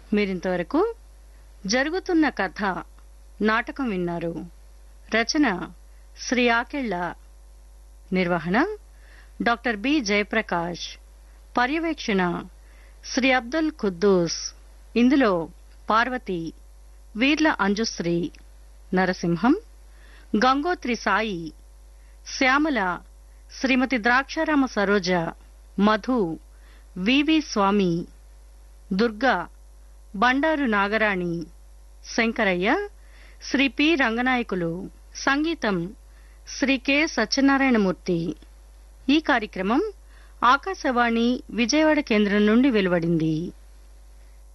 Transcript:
మీరింతవరకు జరుగుతున్న కథ నాటకం విన్నారు రచన శ్రీ ఆకెళ్ల నిర్వహణ డాక్టర్ బి జయప్రకాష్ పర్యవేక్షణ శ్రీ అబ్దుల్ ఖుద్దూస్ ఇందులో పార్వతి వీర్ల అంజుశ్రీ నరసింహం గంగోత్రి సాయి శ్యామల శ్రీమతి ద్రాక్షారామ సరోజ మధు వివి స్వామి దుర్గా బండారు నాగరాణి శంకరయ్య శ్రీ పి రంగనాయకులు సంగీతం శ్రీ కె సత్యనారాయణమూర్తి ఈ కార్యక్రమం ఆకాశవాణి విజయవాడ కేంద్రం నుండి వెలువడింది